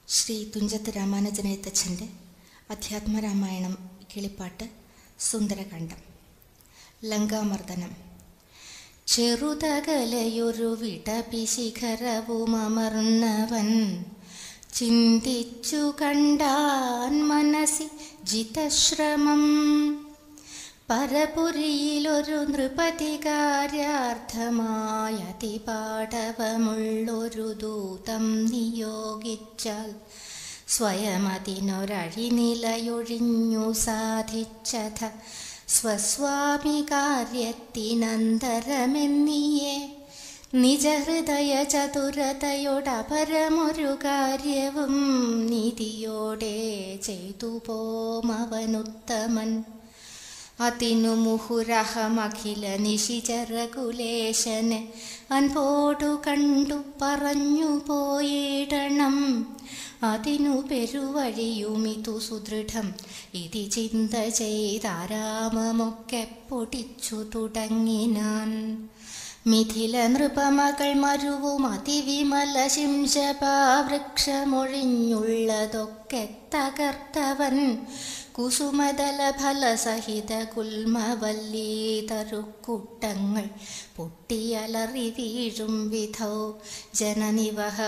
ശ്രീ തുഞ്ചത്ത് രാമാനുജനെഴുത്തച്ഛൻ്റെ അധ്യാത്മരാമായണം കിളിപ്പാട്ട് സുന്ദരകാന്ഡം ലങ്കാമർദ്ദനം ചെറുതകലയൊരു വിടപിശിഖരവുമർന്നവൻ ചിന്തിച്ചു കണ്ടാൻ മനസ്സി ജിതശ്രമം പരപുരിയിലൊരു നൃപതികാര്യാർത്ഥമായ അതിപാടവമുള്ളൊരു ദൂതം നിയോഗിച്ചാൽ സ്വയമതിനൊരഴിനിലയൊഴിഞ്ഞു സാധിച്ചത സ്വസ്വാമി കാര്യത്തിനന്തരമെന്നിയേ നിജഹൃദയ ചതുരതയോടപരമൊരു കാര്യവും നീതിയോടെ ചെയ്തു പോമവനുത്തമൻ അതിനു മുഹുരഹമഖില നിശിചരകുലേശന് അൻപോടു കണ്ടു പറഞ്ഞു പോയിടണം അതിനു പെരുവഴിയുമിതു സുദൃഢം ഇതി ചിന്ത ചെയ്താരാമമൊക്കെ പൊടിച്ചു തുടങ്ങിനാൻ മിഥില നൃപമകൾ മരുവും അതിവിമല ശിംശപാവൃക്ഷമൊഴിഞ്ഞുള്ളതൊക്കെ തകർത്തവൻ കുസുമതല ഫലസഹിത കുൽമവല്ലീ തരുക്കൂട്ടങ്ങൾ പൊട്ടിയലറി വീഴും വിധൗ ജനനിവഹ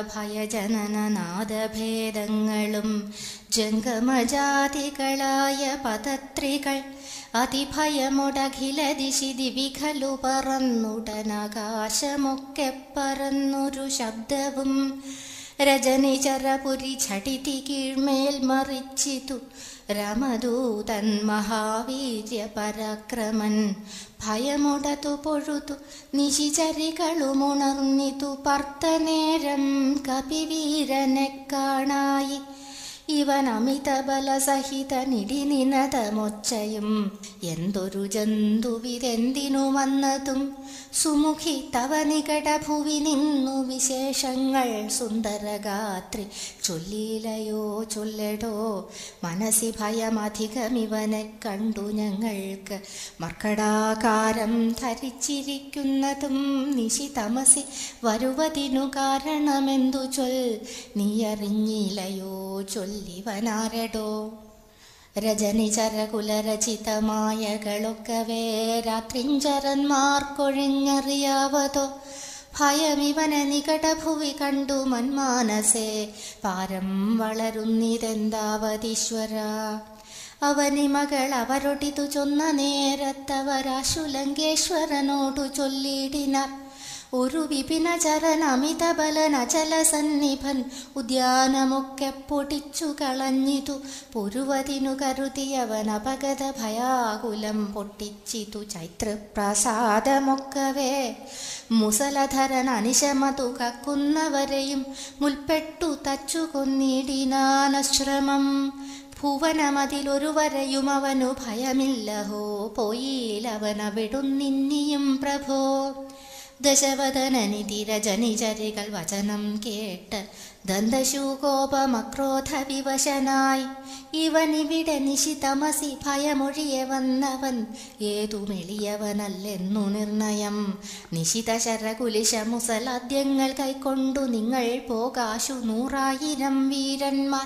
ഭയജനനനാദഭേദങ്ങളും ജംഗമജാതികളായ പദത്രികൾ അതിഭയമൊടഖില ദിശി ദിവിഖലു പറന്നുടനാകാശമൊക്കെ പറന്നൊരു ശബ്ദവും രജനിചരപുരി ഝടിതി കീഴ്മേൽ മറിച്ചിതു രമദൂതൻ മഹാവീര്യ പരാക്രമൻ ഭയമൊടതു പൊഴുതു നിശിചരികളുമുണർന്നിതു പർത്തനേരം കപിവീരനെ കാണായി ഇവൻ അമിതബലസഹിതനിടിനിനതമൊച്ചയും എന്തൊരു ജന്തുവിതെന്തിനു വന്നതും സുമുഖി തവ നികടഭുവി നിന്നു വിശേഷങ്ങൾ സുന്ദരഗാത്രി ചൊല്ലിയിലയോ ചൊല്ലടോ മനസ്സി ഭയമധികമിവനെ കണ്ടു ഞങ്ങൾക്ക് മർക്കടാകാരം ധരിച്ചിരിക്കുന്നതും നിശി തമസി വരുവതിനു കാരണമെന്തു ചൊൽ നീയറിഞ്ഞിലയോ ചൊല്ലിവനാരടോ രജനിചരകുലരചിതമായകളൊക്കവേ രാത്രിഞ്ചരന്മാർക്കൊഴിഞ്ഞറിയാവതോ ഭയമിവനെ നികടഭുവി കണ്ടു മന്മാനസേ പാരം വളരുന്നിതെന്താവതീശ്വര അവനി മകൾ അവരൊടിതു ചൊന്ന നേരത്തവരാശുലങ്കേശ്വരനോടു ചൊല്ലിടിനാർ ഒരു വിപിനചരൻ അമിതബലൻ അചല സന്നിഭൻ ഉദ്യാനമൊക്കെ പൊടിച്ചു കളഞ്ഞിതു പൊരുവതിനു കരുതിയവൻ അപഗത ഭയാകുലം പൊട്ടിച്ചിതു ചൈത്രപ്രസാദമൊക്കവേ മുസലധരൻ അനിശമതു കക്കുന്നവരെയും മുൽപ്പെട്ടു തച്ചു കൊന്നിടിനാനശ്രമം ഭുവനമതിലൊരുവരെയും അവനു ഭയമില്ലഹോ പോയിലവനവിടുന്നിന്നിയും പ്രഭോ ദശവദനനിധി രജനിചരികൾ വചനം കേട്ട് ദന്തശൂകോപമക്രോധ വിവശനായി ഇവനിവിടെ നിശിതമസി ഭയമൊഴിയെ വന്നവൻ ഏതുമെളിയവനല്ലെന്നു നിർണയം നിശിത ശരകുലിശ മുസലാദ്യങ്ങൾ കൈക്കൊണ്ടു നിങ്ങൾ പോകാശു നൂറായിരം വീരന്മാർ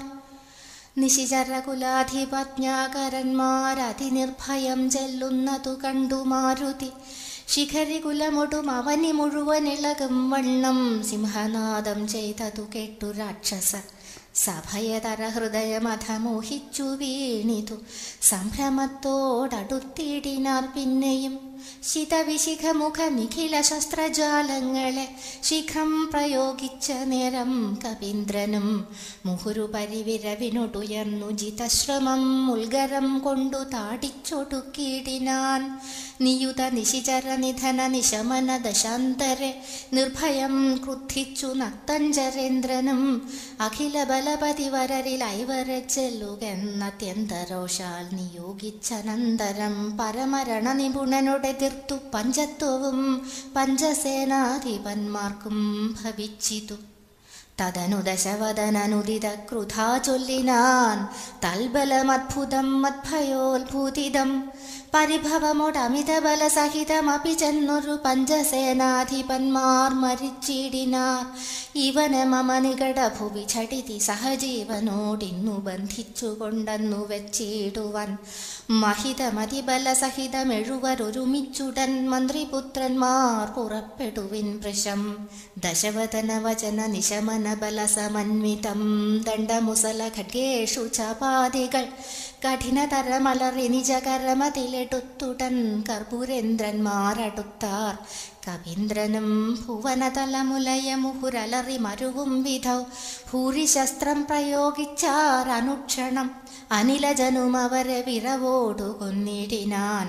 നിശിചരകുലാധിപജ്ഞാകരന്മാരതിനിർഭയം ചെല്ലുന്നതു കണ്ടു മാരുതി ശിഖരികുലമൊടും അവനി മുഴുവനിളകും വണ്ണം സിംഹനാദം ചെയ്തതു കേട്ടു രാക്ഷസ സഭയതര ഹൃദയമഥ മോഹിച്ചു വീണിതു സംഭ്രമത്തോടടുത്തിടിനാർ പിന്നെയും ശിതവിശിഖമുഖ നിഖില ശസ്ത്രജാലങ്ങളെ ശിഖം പ്രയോഗിച്ച നേരം കവീന്ദ്രനും മുഹുരു പരിവിരവിനൊടുയർന്നു ജിതശ്രമം ഉൽഗരം കൊണ്ടു താടിച്ചൊടുക്കിയിടിനാൻ നിയുത നിശിചര നിധന നിശമന ദശാന്തരെ നിർഭയം ക്രുദ്ധിച്ചു നക്തഞ്ചരേന്ദ്രനും അഖില ബലപതി വരരിൽ ഐവരെ ചെല്ലുകെന്നത്യന്തരോഷാൽ നിയോഗിച്ചനന്തരം പരമരണ നിപുണനോടെ എതിർത്തു പഞ്ചത്വവും പഞ്ചസേനാധിപന്മാർക്കും ഭവിച്ചിതു തദനു ദശവദനനുദിത ക്രുധാ ചൊല്ലിനാൻ തൽബലമദ്ഭുതം മദ്ഭയോത്ഭൂതിതം പരിഭവമോടമിതബല സഹിതമപി ചെന്നൊരു പഞ്ചസേനാധിപന്മാർ മരിച്ചിടിനാർ ഇവനെ മമ നികട ഭുവി ചടിതി സഹജീവനോടിന്നു ബന്ധിച്ചുകൊണ്ടെന്നു വെച്ചിടുവാൻ മഹിതമതിബല സഹിതമെഴുവരൊരുമിച്ചുടൻ മന്ത്രിപുത്രന്മാർ പുറപ്പെടുവിൻ വൃഷം ദശവദന വചന നിശമന ബല സമന്വിതം ദണ്ഡമുസല ഖഡ്ഗേഷു ചപാദികൾ കഠിനതരമലറി നിജകരമതിലെടുത്തുടൻ കർപ്പൂരേന്ദ്രന്മാരടുത്താർ കവീന്ദ്രനും ഭുവനതലമുലയ മുഹുരലറി മരുവും വിധൗ ഭൂരിശസ്ത്രം പ്രയോഗിച്ചാർ അനുക്ഷണം അനിലജനും അവരെ വിറവോടു കൊന്നിടിനാൻ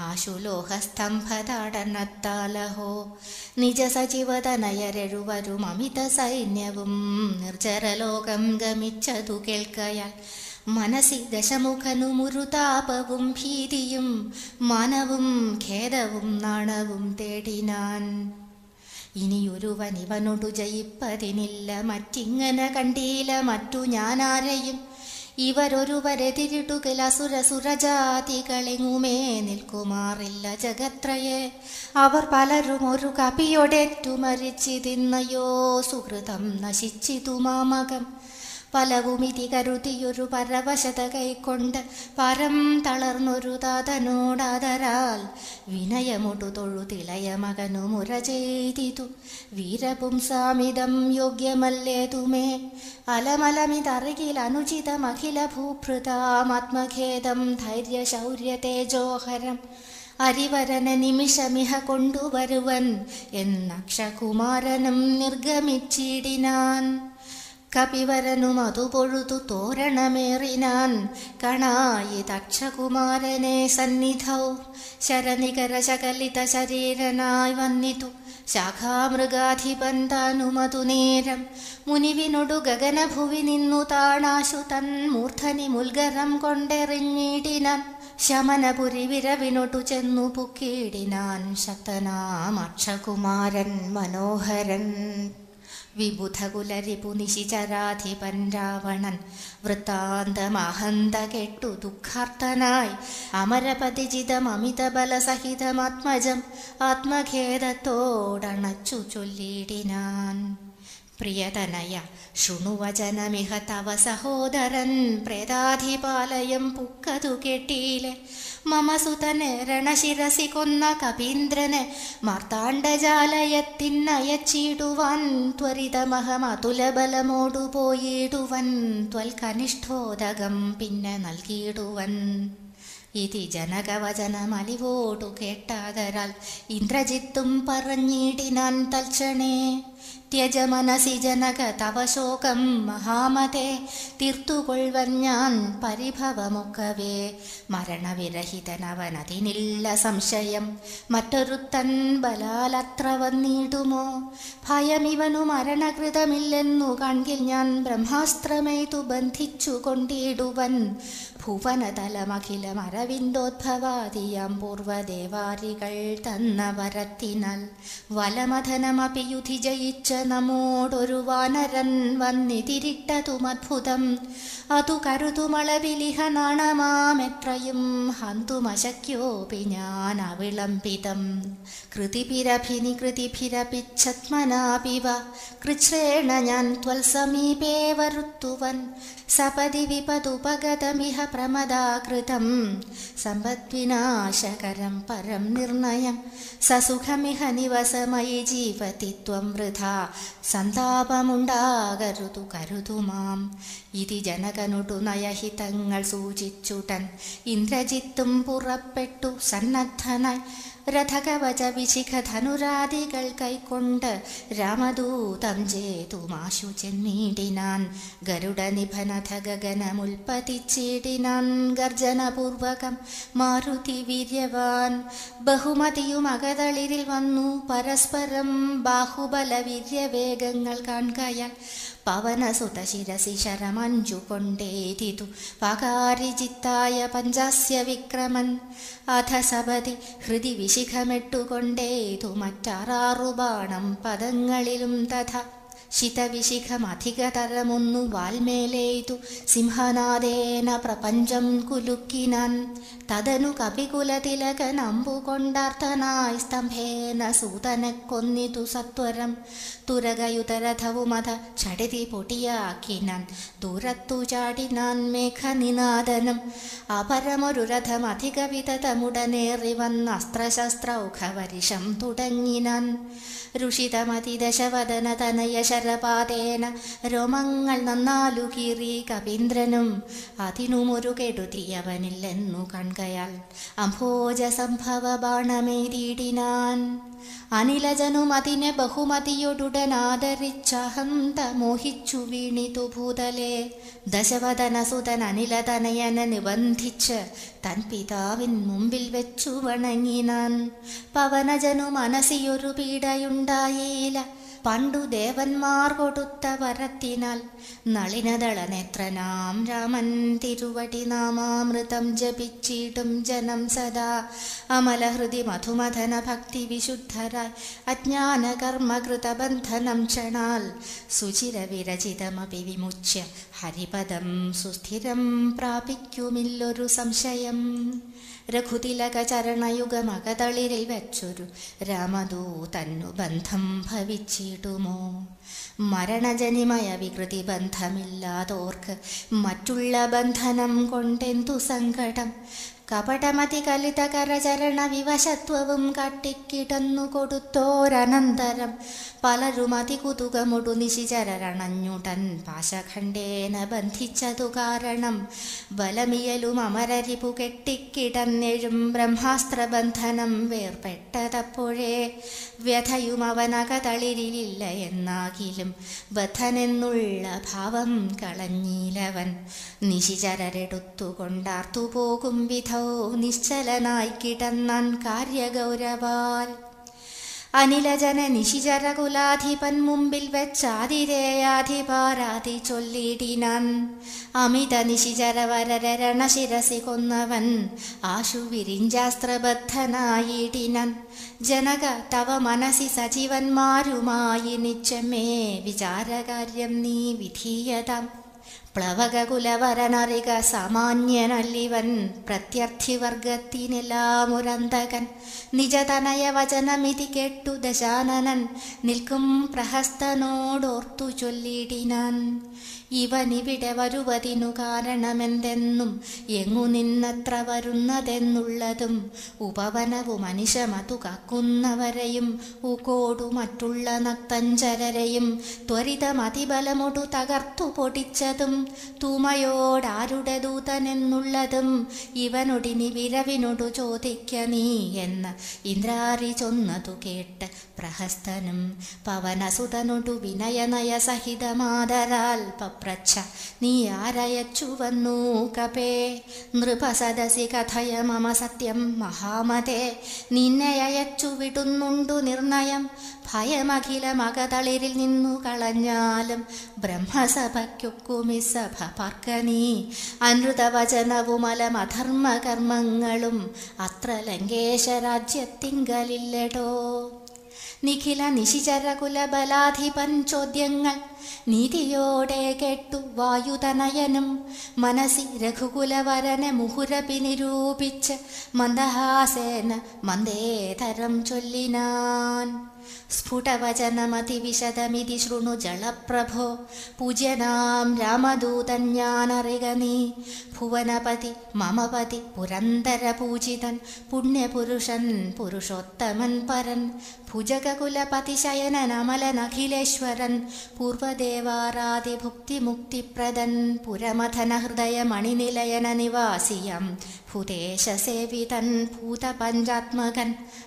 ആശുലോഹസ്തംഭതാടനത്താലഹോ നിജ സജീവതനയരെഴുവരും അമിത സൈന്യവും നിർജരലോകം ഗമിച്ചതു കേൾക്കയാൽ മനസി ദശമുഖനു മുരുതാപവും ഭീതിയും മാനവും ഖേദവും നാണവും തേടിനാൻ ഇനിയൊരുവൻ ഇവനോടു ജയിപ്പതിനില്ല മറ്റിങ്ങനെ കണ്ടീല മറ്റു ഞാനാരെയും ഇവരൊരുവരെതിരിടുകിൽ അസുര സുരജാതികളെങ്ങുമേ നിൽക്കുമാറില്ല ജഗത്രയെ അവർ പലരും ഒരു കപിയൊടേറ്റു മരിച്ചിതിന്നയോ സുഹൃതം നശിച്ചിതു മാമകം പലവുമിതി കരുതിയൊരു പരവശത കൈക്കൊണ്ട് പരം തളർന്നൊരു താതനോടാതരാൽ വിനയമൊടു തൊഴുതിളയ മകനു മുര ചെയ്തിതു വീരപുംസാമിതം യോഗ്യമല്ലേതുമേ അലമലമിതറികിൽ അനുചിതമഖില ഭൂഭൃതാമാത്മഖേദം ധൈര്യശൗര്യതേജോഹരം അരിവരന നിമിഷമിഹ കൊണ്ടുവരുവൻ എന്നക്ഷകുമാരനും നിർഗമിച്ചിടിനാൻ കപിവരനും അതുപൊഴുതു തോരണമേറിനാൻ കണായി ദക്ഷകുമാരനെ സന്നിധൗ ശരനികര ശകലിത ശരീരനായി വന്നിതു ശാഖാമൃഗാധിപൻ താനുമതു നേരം മുനിവിനൊടു ഗഗനഭുവി നിന്നു താണാശു തൻ മൂർധനി മുൽഗരം കൊണ്ടെറിഞ്ഞിടിനാൻ ശമനപുരി വിരവിനൊട്ടു ചെന്നു പുക്കിടിനാൻ ശക്തനാം അക്ഷകുമാരൻ മനോഹരൻ വിബുധകുലരിപു നിശിചരാധിപൻ രാവണൻ വൃത്താന്തമഹന്ത കെട്ടു ദുഃഖാർത്തനായി അമരപതിജിതം അമിതബലസഹിതമാത്മജം ആത്മഖേദത്തോടണച്ചു ചൊല്ലിടിനാൻ പ്രിയതനയ ശൃണുവചനമിഹ തവ സഹോദരൻ പ്രേതാധിപാലയം പുക്കതു കെട്ടീലെ മമ സുതനെ രണശിരസി കൊന്ന കപീന്ദ്രനെ മാർത്താണ്ഡജാലയത്തിനയച്ചിടുവാൻ ത്വരിതമഹമതുലബലമോടു പോയിടുവൻ ത്വൽകനിഷ്ഠോദകം പിന്നെ നൽകിയിടുവൻ ഇതി ജനകവചനമലിവോടു കേട്ടാതരാൽ ഇന്ദ്രജിത്തും പറഞ്ഞിടിനാൻ തൽക്ഷണേ ത്യജ മനസി ജനക തവ ശോകം മഹാമതേ തീർത്തുകൊള്ളുവൻ ഞാൻ പരിഭവമൊക്കവേ മരണവിരഹിതനവനതിനില്ല സംശയം മറ്റൊരുത്തൻ ബലാലത്ര വന്നിടുമോ ഭയമിവനു മരണകൃതമില്ലെന്നു കാൺകിൽ ഞാൻ ബ്രഹ്മാസ്ത്രമേതു ബന്ധിച്ചു കൊണ്ടിടുവൻ ഭുവനതലമഖിലം അരവിന്ദോദ്ഭവാദിയാം പൂർവദേവാരികൾ തന്ന വരത്തിനാൽ വലമഥനമപി യുധി ജയിച്ച നമ്മോടൊരു വാനരൻ വന്നിതിരിട്ടതുമദ്ഭുതം അതു കരുതുമളവിലിഹ നാണമാമെത്രയും ഹന്തുമശക്യോപി ഞാൻ അവിളംബിതം കൃതിഭിരഭിനി കൃതിഭിരപിച്ഛത്മനാപിവ കൃച്ഛ്രേണ ഞാൻ ത്വൽസമീപേ വരുത്തുവൻ സപതി വിപതുപഗതമിഹ പ്രമദാകൃതം സമ്പദ്വിനാശകരം പരം നിർണയം സസുഖമിഹ നിവസമയി ജീവതി ത്വം വൃഥാ സന്താപമുണ്ടാകരുതു കരുതു മാം ഇതി ജനകനുടു നയഹിതങ്ങൾ സൂചിച്ചുടൻ ഇന്ദ്രജിത്തും പുറപ്പെട്ടു സന്നദ്ധനായി രഥകവച വിശിഖ ധനുരാദികൾ കൈക്കൊണ്ട് രാമദൂതം ജേതുമാശു ചെന്നീടിനാൻ ഗരുഡ നിഭനഥ ഗഗനമുൽപ്പതിച്ചിടിനാൻ ഗർജനപൂർവകം മാരുതി വീര്യവാൻ ബഹുമതിയും അകതളിരിൽ വന്നു പരസ്പരം ബാഹുബല വീര്യവേഗങ്ങൾ കാൺകയാൽ പവനസുത ശിരസി ശരമഞ്ചു കൊണ്ടേതിതു പകാരിജിത്തായ പഞ്ചാസ്യ വിക്രമൻ അധ സപതി ഹൃദി വിശിഖമെട്ടുകൊണ്ടേതു മറ്റാറാറു ബാണം പദങ്ങളിലും തഥ ശിതവിശിഖമധികതരമൊന്നു വാൽമേലെയ്തു സിംഹനാദേന പ്രപഞ്ചം കുലുക്കിനാൻ തതനു കപികുലതിലകൻ അമ്പുകൊണ്ടാർത്ഥനായി സ്തംഭേന സൂതനെ കൊന്നിതു സത്വരം തുരകയുതരഥവുമത ചടിതി പൊടിയാക്കിനാൻ ദൂരത്തു ചാടിനാൻ മേഘനിനാദനം അപരമൊരു രഥം അധിക വിതതമുടനേറി വന്ന അസ്ത്രശസ്ത്രൗഖവരിഷം തുടങ്ങിനാൻ ഋഷിതമതി ദശവദന തനയ ശരപാതേന രോമങ്ങൾ നന്നാലു കീറി കവീന്ദ്രനും അതിനുമൊരു കെടുതിയവനില്ലെന്നു കൺകയാൽ അംഭോജ സംഭവ ബാണമെയ്തിടിനാൻ അനിലജനും അതിനെ ബഹുമതിയൊടുടനാദരിച്ചഹന്ത മോഹിച്ചു വീണിതു ഭൂതലെ ദശവദന സുതൻ അനിലതനയനെ നിബന്ധിച്ച് തൻ പിതാവിൻ മുമ്പിൽ വെച്ചു വണങ്ങിനാൻ പവനജനു മനസ്സിയൊരു പീഡയുണ്ടായേല പണ്ടു ദേവന്മാർ കൊടുത്ത വരത്തിനാൽ നളിനദളനേത്രനാം രാമൻ തിരുവടി നാമാമൃതം ജപിച്ചിടും ജനം സദാ അമലഹൃതി മധുമഥന ഭക്തി വിശുദ്ധരായി അജ്ഞാന കർമ്മകൃതബന്ധനം ക്ഷണാൽ സുചിരവിരചിതമപി വിമുച്യ ഹരിപദം സുസ്ഥിരം പ്രാപിക്കുമില്ലൊരു സംശയം രഘുതിലക ചരണയുഗമകതളിരിൽ വെച്ചൊരു രാമദൂതന്നു ബന്ധം ഭവിച്ചിടുമോ മരണജനിമയ വികൃതി ബന്ധമില്ലാതോർക്ക് മറ്റുള്ള ബന്ധനം കൊണ്ടെന്തു സങ്കടം കപടമതി കലിത കരചരണ വിവശത്വവും കാട്ടിക്കിടന്നു കൊടുത്തോരനന്തരം പലരും അതികുതുകമൊടു നിശിചരണഞ്ഞുടൻ പാശഖണ്ഡേന ബന്ധിച്ചതു കാരണം ബലമിയലും അമരരിപു കെട്ടിക്കിടന്നെഴും ബ്രഹ്മാസ്ത്രബന്ധനം വേർപെട്ടതപ്പോഴേ വ്യഥയും അവനകതളിരിലില്ല എന്നാകിലും ബദ്ധനെന്നുള്ള ഭാവം കളഞ്ഞിലവൻ നിശിചരരെടുത്തുകൊണ്ടാർത്തു പോകും വിധോ നിശ്ചലനായി കിടന്നാൻ കാര്യഗൗരവാൽ അനിലജന നിശിചരകുലാധിപൻ മുമ്പിൽ വെച്ചാതിരേയാധിപാരാതി ചൊല്ലിടിനാൻ അമിത നിശിചരവരരണശിരസി കൊന്നവൻ ആശു വിരിഞ്ചാസ്ത്രബദ്ധനായിടിനാൻ ജനക തവ മനസി സജീവന്മാരുമായി നിച്ചമേ വിചാരകാര്യം നീ വിധീയതാം പ്ലവകകുലവരനറിക സാമാന്യനല്ലിവൻ പ്രത്യർത്ഥിവർഗത്തിനെല്ലാം ഒരന്തകൻ നിജതനയ വചനമിതി കേട്ടു ദശാനനൻ നിൽക്കും പ്രഹസ്തനോടോർത്തു ചൊല്ലിടിനാൻ ഇവനിവിടെ വരുവതിനു കാരണമെന്തെന്നും എങ്ങു നിന്നത്ര വരുന്നതെന്നുള്ളതും ഉപവനവും മനുഷ്യമതു കാക്കുന്നവരെയും ഉകോടു മറ്റുള്ള നക്തഞ്ചരരെയും ത്വരിതമതിബലമൊടു തകർത്തു പൊടിച്ചതും തൂമയോടാരുടെ ദൂതനെന്നുള്ളതും ഇവനൊടിനി വിരവിനോടു ചോദിക്ക നീ എന്ന് ഇന്ദ്രാരി ചൊന്നതു കേട്ട് പ്രഹസ്തനും പവനസുതനൊടു വിനയനയ സഹിതമാതരാൽ പപ്രച്ഛ നീ ആരയച്ചു വന്നു കപേ നൃപസദസി കഥയ മമ സത്യം മഹാമതേ നിന്നെ അയച്ചു വിടുന്നുണ്ടു നിർണയം ഭയമഖില മകതളിരിൽ നിന്നു കളഞ്ഞാലും ബ്രഹ്മസഭയ്ക്കൊക്കുമി സഭ പാർക്കനീ അനൃതവചനവുമലം അധർമ്മകർമ്മങ്ങളും അത്ര ലങ്കേശ രാജ്യത്തിങ്കലില്ലടോ നിഖില നിശിചരകുല ബലാധിപൻ ചോദ്യങ്ങൾ നീതിയോടെ കേട്ടു വായുതനയനും മനസ്സി രഘുകുലവരനെ മുഹുരപി നിരൂപിച്ച് മന്ദഹാസേന മന്ദേതരം ചൊല്ലിനാൻ സ്ഫുടവചനമതിവിശദമിതി ശൃണു ജളപ്രഭോ പൂജ്യനാം രാമദൂതൻ ഞാനറിക നീ ഭുവനപതി മമപതി പുരന്തര പൂജിതൻ പുണ്യപുരുഷൻ പുരുഷോത്തമൻ പരൻ ഭുജകുലപതിശയനൻ അമലനഖിലേശ്വരൻ പൂർവദേവാരാതി ഭുക്തിമുക്തിപ്രദൻ പുരമഥന ഹൃദയ മണിനിലയന നിവാസിയം ഭൂതേശസേവിതൻ ഭൂതപഞ്ചാത്മകൻ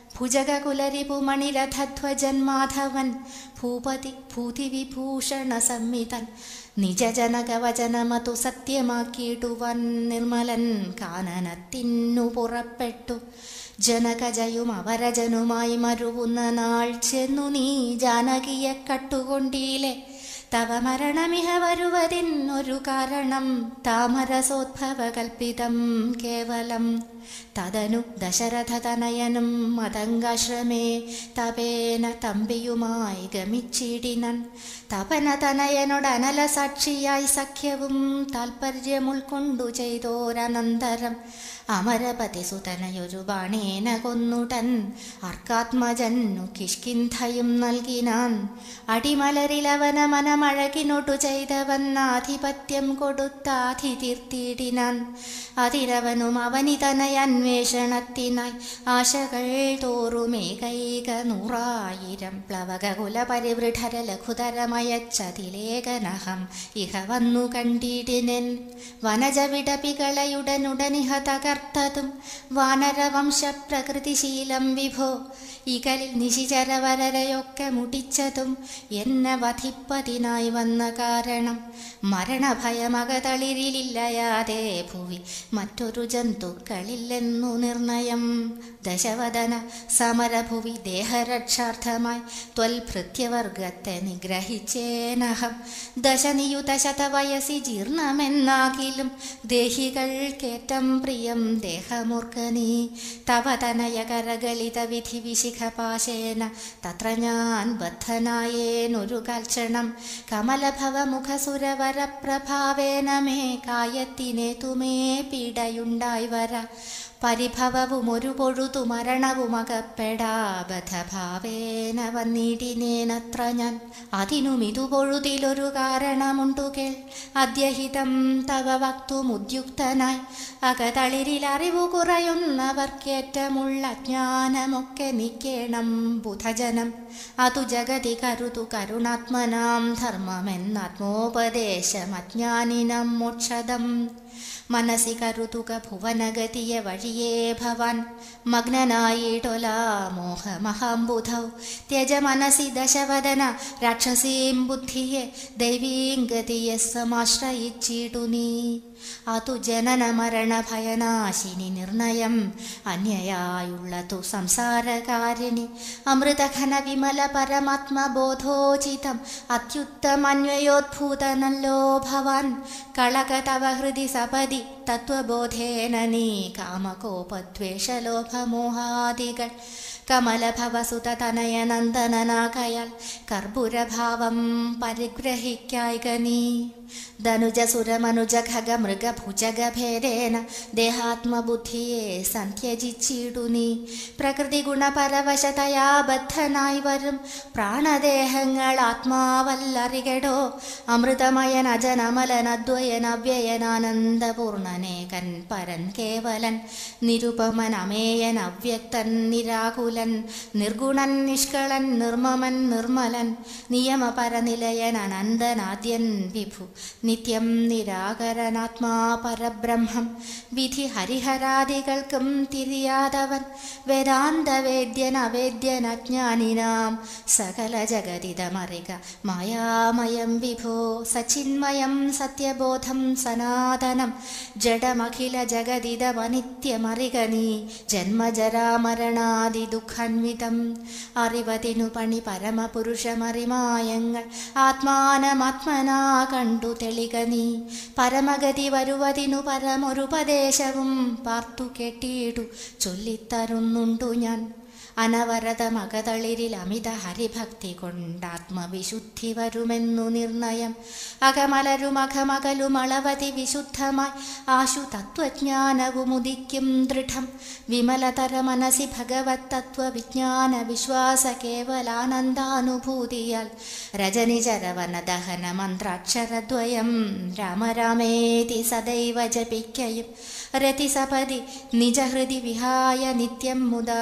ഭുജകുലരിപുമണിരഥധ്വജൻ മാധവൻ ഭൂപതി ഭൂതിവിഭൂഷണ സംമിതൻ നിജജനകവചനമതു സത്യമാക്കിയിടുവൻ നിർമ്മലൻ കാനനത്തിനു പുറപ്പെട്ടു ജനകജയും അവരജനുമായി മരുവുന്ന നാൾ ചെന്നു നീ ജാനകിയെ കട്ടുകൊണ്ടീലെ തവ മരണമിഹ വരുവതിനൊരു കാരണം താമരസോദ്ഭവകൽപ്പിതം കേവലം തദനു ദശരഥതനയനും മതങ്കാശ്രമേ തപേന തമ്പിയുമായി ഗമിച്ചിടിനൻ തപനതനയനോടനല സാക്ഷിയായി സഖ്യവും താൽപ്പര്യം ഉൾക്കൊണ്ടു ചെയ്തോരനന്തരം അമരപതി സുതനയൊരു ബാണേന കൊന്നുടൻ അർക്കാത്മജന്നു കിഷ്കിന്ധയും നൽകിനാൻ അടിമലരിലവന മനമഴകിനൊട്ടു ചെയ്തവൻ ആധിപത്യം കൊടുത്താധി തീർത്തിടിനാൻ അതിരവനും അവനിതനയ അന്വേഷണത്തിനായി ആശകൾ തോറുമേകൈക നൂറായിരം പ്ലവകകുല പരിവൃഢര ലഘുതരമയച്ചതിലേകനഹം ഇഹ വന്നു കണ്ടിടിനെൻ വനജ വിടപികളയുടനുടനിഹ തകർത്തതും വാനരവംശ പ്രകൃതിശീലം വിഭോ ഇകലിൽ നിശിചരവരരയൊക്കെ മുടിച്ചതും എന്നെ വധിപ്പതിനായി വന്ന കാരണം മരണഭയമകതളിരിലില്ലയാതെ ഭുവി മറ്റൊരു ജന്തുക്കളില്ലെന്നു നിർണയം ദശവദന സമരഭുവി ദേഹരക്ഷാർത്ഥമായി ത്വൽഭൃത്യവർഗത്തെ നിഗ്രഹിച്ചേനഹം ദശനിയുത ശതവയസി ജീർണമെന്നാകിലും ദേഹികൾക്കേറ്റം പ്രിയം ദേഹമൂർക്കനീ തവ തനയ കരകളിത വിധി വിശിഖപാശേന തത്ര ഞാൻ ബദ്ധനായേനൊരു കൽക്ഷണം കമലഭവമുഖസുരവരപ്രഭാവേന മേ കായത്തിനെ തുമേ പീഡയുണ്ടായി വര പരിഭവവും ഒരു പൊഴുതു മരണവുമകപ്പെടാബധഭാവേന വന്നിടിനേനത്ര ഞാൻ അതിനും ഇതു പൊഴുതിലൊരു കാരണമുണ്ടു കേൾ അദ്യഹിതം തവ വക്തുമുദ്യുക്തനായി അകതളിരിൽ അറിവു കുറയുന്നവർക്കേറ്റമുള്ള ജ്ഞാനമൊക്കെ നിക്കേണം ബുധജനം അതു ജഗതി കരുതു കരുണാത്മനാം ധർമ്മമെന്നാത്മോപദേശമജ്ഞാനിനം മോക്ഷദം മനസി കരുതുക ഭുവനഗതിയ വഴിയേ ഭവാൻ മഗ്നനായിടൊലാ മോഹമഹാംബുധൗ ത്യജ മനസി ദശവദന രാക്ഷസീം ബുദ്ധിയെ ദൈവീം ഗതിയെ സമാശ്രയിച്ചിടു നീ അതു ജനന മരണ ഭയനാശിനി നിർണയം അന്യയായുള്ളതു സംസാരകാരിണി അമൃതഘന വിമല പരമാത്മബോധോചിതം അത്യുത്തമന്വയോദ്ഭൂതനല്ലോ ഭവാൻ കളക തവ ഹൃദി സപതി തത്വബോധേന നീ കാമകോപദ്വേഷലോഭമോഹാദികൾ കമലഭവസുതനയ നന്ദനനാകയാൽ കർപ്പുരഭാവം പരിഗ്രഹിക്കായിക നീ ധനുജസുരമനുജ ഖഗ മൃഗഭുജഗഭേദേന ദേഹാത്മബുദ്ധിയെ സന്ധ്യജിച്ചിടു നീ പ്രകൃതി ഗുണപരവശതയാ ബദ്ധനായി വരും പ്രാണദേഹങ്ങൾ ആത്മാവല്ലറികടോ അമൃതമയൻ അജനമലൻ അദ്വയൻ അവ്യയനാനന്ദപൂർണനേകൻ പരൻ കേവലൻ നിരുപമൻ അമേയൻ അവ്യക്തൻ നിരാകുലൻ നിർഗുണൻ നിഷ്കളൻ നിർമ്മമൻ നിർമ്മലൻ നിയമപരനിലയൻ അനന്തനാദ്യൻ വിഭു നിത്യം നിരാകരനാത്മാ പരബ്രഹ്മം വിധി ഹരിഹരാദികൾക്കും തിരിയാതവൻ വേദാന്തവേദ്യൻ അവേദ്യൻ അജ്ഞാനിനാം സകല ജഗതിതമറിക മായാമയം വിഭോ സച്ചിന്മയം സത്യബോധം സനാതനം ജഡമഖില ജഗതിതമനിത്യമറിക നീ ജന്മജരാമരണാദി ദുഃഖാൻവിതം അറിവതിനു പണി പരമപുരുഷമറിമായങ്ങൾ ആത്മാനമാത്മനാ കണ്ടു തെളിക നീ പരമഗതി വരുവതിനു പരമൊരുപദേശവും പാർത്തു കേട്ടിടു ചൊല്ലിത്തരുന്നുണ്ടു ഞാൻ അനവരതമകതളിരിൽ അമിത ഹരിഭക്തി കൊണ്ടാത്മവിശുദ്ധി വരുമെന്നു നിർണയം അകമലരും അകമകലും അളവതി വിശുദ്ധമായി ആശു തത്വജ്ഞാനവുമുദിക്കും ദൃഢം വിമലതര മനസി ഭഗവത് തത്വവിജ്ഞാന വിശ്വാസ കേവലാനന്ദാനുഭൂതിയാൽ രജനിചരവന ദഹന മന്ത്രാക്ഷരദ്വയം രാമരാമേതി സദൈവ ജപിക്കയും രതിസപതി നിജഹൃതി വിഹായ നിത്യം മുതാ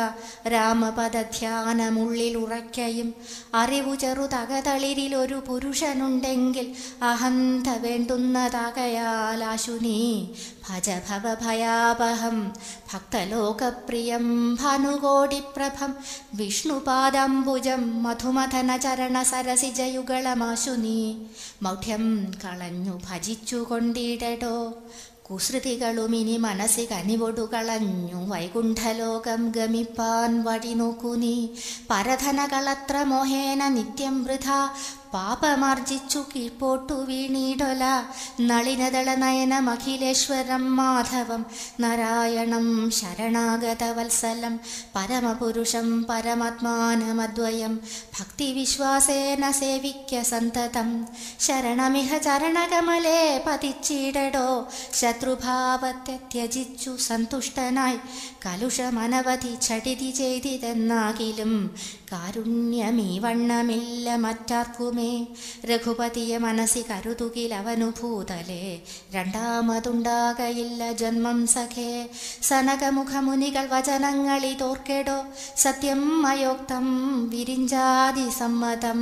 രാമപദധ്യാനമുള്ളിലുറയ്ക്കയും അറിവു ചെറുതകതളിരിൽ ഒരു പുരുഷനുണ്ടെങ്കിൽ അഹന്ത വേണ്ടുന്നതാകയാൽ ആശുനീ ഭജ ഭവ ഭയാപഹം ഭക്തലോകപ്രിയം ഭാനുകോടിപ്രഭം വിഷ്ണുപാദംബുജം മധുമഥന ചരണ സരസിജയുഗളമാശു നീ മൗഢ്യം കളഞ്ഞു ഭജിച്ചുകൊണ്ടിടടോ കുസൃതികളുമിനി മനസ്സി കനിവൊടു കളഞ്ഞു വൈകുണ്ഠലോകം ഗമിപ്പാൻ വഴി നോക്കു നീ പരധനകളത്ര മോഹേന നിത്യം വൃഥ പാപമാർജിച്ചു കീഴ്പോട്ടു വീണീടൊല നളിനദള നയനം അഖിലേശ്വരം മാധവം നാരായണം ശരണാഗതവത്സലം പരമപുരുഷം പരമാത്മാനമദ്വയം ഭക്തിവിശ്വാസേന സേവിക്ക സന്തതം ശരണമിഹ ചരണകമലേ പതിച്ചിടടോ ശത്രുഭാവത്തെ ത്യജിച്ചു സന്തുഷ്ടനായി കലുഷമനവധി ചടിതി ചെയ്തിതെന്നാകിലും കാരുണ്യമീ വണ്ണമില്ല മറ്റാർക്കുമേ രഘുപതിയെ മനസ്സി കരുതുകിലവനു ഭൂതലേ രണ്ടാമതുണ്ടാകയില്ല ജന്മം സഖേ സനകമുഖമുനികൾ വചനങ്ങളിതോർക്കെടോ സത്യം അയോക്തം വിരിഞ്ചാതി സമ്മതം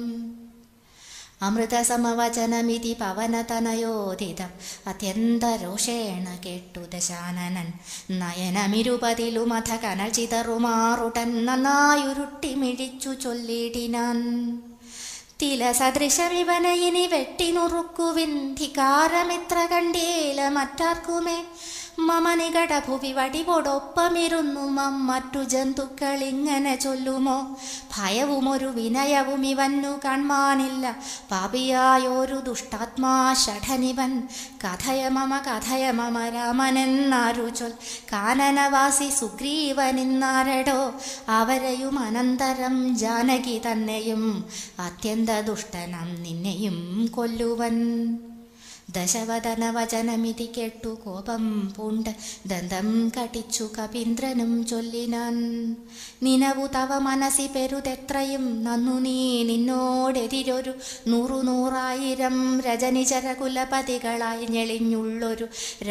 അമൃതസമവചനമിതി പവനതനയോദിതം അത്യന്തരോഷേണ കേട്ടു ദശാനനൻ നയനമിരുപതിലുമഥ കനൽ ചിതറുമാറുടൻ നന്നായുരുട്ടി മിഴിച്ചു ചൊല്ലിടിനാൻ തില സദൃശമിവന ഇനി വെട്ടിനുറുക്കുവിൻ ധികാരമിത്ര കണ്ടീല മറ്റാർക്കുമേ മമ നികട ഭുവി വടിവോടൊപ്പമിരുന്നു മം മറ്റു ജന്തുക്കൾ ഇങ്ങനെ ചൊല്ലുമോ ഭയവും ഒരു വിനയവും ഇവന്നു കാൺമാനില്ല പാപിയായൊരു ദുഷ്ടാത്മാ ഷഠനിവൻ കഥയ മമ കഥയ മമ രാമനെന്നാരു ചൊൽ കാനനവാസി സുഗ്രീവനിന്നാരടോ അവരെയും അനന്തരം ജാനകി തന്നെയും അത്യന്ത ദുഷ്ടനം നിന്നെയും കൊല്ലുവൻ ദശവദന വചനമിതി കേട്ടു കോപം പൂണ്ട് ദന്തം കടിച്ചു കപീന്ദ്രനും ചൊല്ലിനാൻ നിനവു തവ മനസ്സി പെരുതെത്രയും നന്നു നീ നിന്നോടെതിരൊരു നൂറു നൂറായിരം രജനിചര കുലപതികളായി ഞെളിഞ്ഞുള്ളൊരു